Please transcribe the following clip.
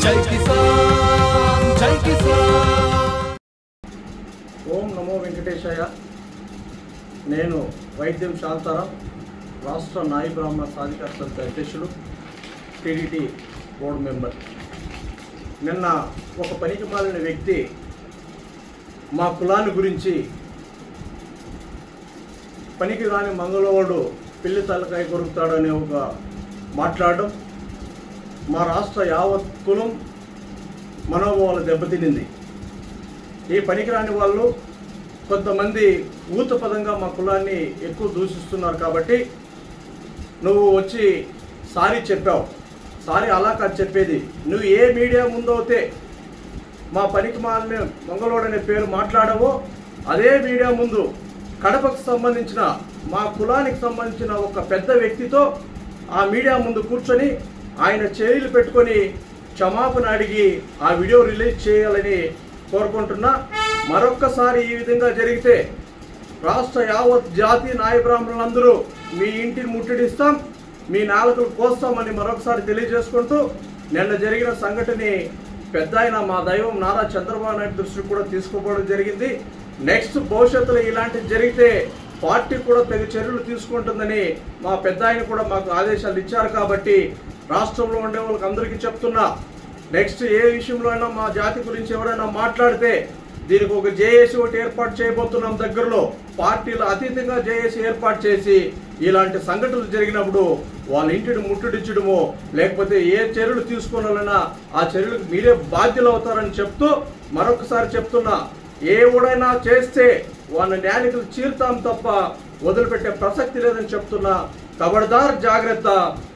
జై కిసాన్ జై కిసాన్ ఓం నమో వెంకటేశాయ నేను వైద్యం శాంతారాం రాష్ట్ర నాయి బ్రాహ్మణ సాధికార సంస్థ అధ్యక్షులు టీడీటీ బోర్డు మెంబర్ నిన్న ఒక పనికి మాలిన వ్యక్తి మా కులాన్ని గురించి పనికి రాని మంగళవాడు పిల్లి తలకాయ కొరుకుతాడనే ఒక మాట్లాడడం మా రాష్ట్ర యావత్ కులం మనోభావాలు దెబ్బతినింది ఈ పనికిరాని వాళ్ళు కొంతమంది ఊత పదంగా మా కులాన్ని ఎక్కువ దూషిస్తున్నారు కాబట్టి నువ్వు వచ్చి సారీ చెప్పావు సారీ అలా కాదు చెప్పేది నువ్వు ఏ మీడియా ముందవుతే మా పనికి మాలిన మంగళోడు అనే పేరు మాట్లాడవో అదే మీడియా ముందు కడపకు సంబంధించిన మా కులానికి సంబంధించిన ఒక పెద్ద వ్యక్తితో ఆ మీడియా ముందు కూర్చొని ఆయన చేతులు పెట్టుకొని క్షమాపణ అడిగి ఆ వీడియో రిలీజ్ చేయాలని కోరుకుంటున్నా మరొక్కసారి ఈ విధంగా జరిగితే రాష్ట్ర యావత్ జాతి నాయ బ్రాహ్మణులందరూ మీ ఇంటిని ముట్టడిస్తాం మీ నాలుకలు కోస్తామని మరొకసారి తెలియజేసుకుంటూ నిన్న జరిగిన సంఘటనని పెద్ద ఆయన మా దైవం నారా చంద్రబాబు నాయుడు దృష్టికి కూడా తీసుకోవడం జరిగింది నెక్స్ట్ భవిష్యత్తులో ఇలాంటివి జరిగితే పార్టీ కూడా తగు చర్యలు తీసుకుంటుందని మా పెద్ద ఆయన కూడా మాకు ఆదేశాలు ఇచ్చారు కాబట్టి రాష్ట్రంలో ఉండే వాళ్ళకి అందరికీ చెప్తున్నా నెక్స్ట్ ఏ విషయంలో అయినా మా జాతి గురించి ఎవరైనా మాట్లాడితే దీనికి ఒక జేఏసీ ఒకటి ఏర్పాటు చేయబోతున్నాం దగ్గరలో పార్టీల అతీతంగా జేఏసీ ఏర్పాటు చేసి ఇలాంటి సంఘటనలు జరిగినప్పుడు వాళ్ళ ఇంటిని ముట్టడించడమో లేకపోతే ఏ చర్యలు తీసుకోవాలన్నా ఆ చర్యలకు మీరే బాధ్యులు అవుతారని చెప్తూ మరొకసారి చెప్తున్నా ఏ ఊడైనా చేస్తే వాళ్ళ న్యాయానికులు చీరుతాం తప్ప వదిలిపెట్టే ప్రసక్తి లేదని చెప్తున్నా కబడ్దార్ జాగ్రత్త